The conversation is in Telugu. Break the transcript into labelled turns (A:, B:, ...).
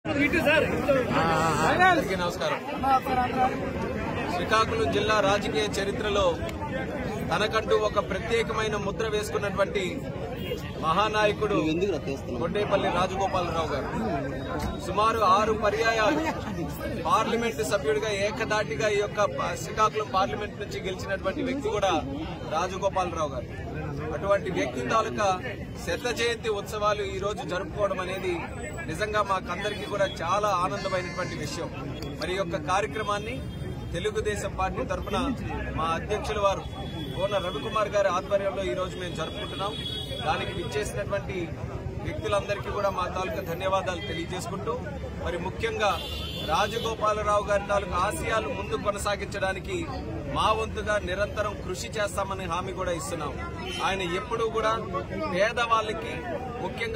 A: అందరికీ నమస్కారం శ్రీకాకుళం జిల్లా రాజకీయ చరిత్రలో తనకంటూ ఒక ప్రత్యేకమైన ముద్ర వేసుకున్నటువంటి మహానాయకుడు కొండేపల్లి రాజగోపాలరావు గారు సుమారు ఆరు పర్యాయాలు పార్లమెంటు సభ్యుడిగా ఏకదాటిగా ఈ యొక్క ప- శ్రీకాకుళం పార్లమెంట్ నుంచి గెలిచినటువంటి వ్యక్తి కూడా రాజగోపాలరావు గారు అటువంటి వ్యక్తి తాలూకా శత జయంతి ఉత్సవాలు ఈ రోజు జరుపుకోవడం అనేది నిజంగా మాకందరికీ కూడా చాలా ఆనందమైనటువంటి విషయం మరి ఈ యొక్క కార్యక్రమాన్ని తెలుగుదేశం పార్టీ తరఫున మా అధ్యక్షుల వారు కోన రవికుమార్ గారి ఆధ్వర్యంలో ఈ రోజు మేము జరుపుకుంటున్నాం దానికి విచ్చేసినటువంటి వ్యక్తులందరికీ కూడా మా తాలూకా ధన్యవాదాలు తెలియజేసుకుంటూ మరి ముఖ్యంగా రాజగోపాలరావు గారి తాలూకా ఆశయాలు ముందు కొనసాగించడానికి మా వంతుగా నిరంతరం కృషి చేస్తామని హామీ కూడా ఇస్తున్నాం ఆయన ఎప్పుడూ కూడా పేదవాళ్ళకి ముఖ్యంగా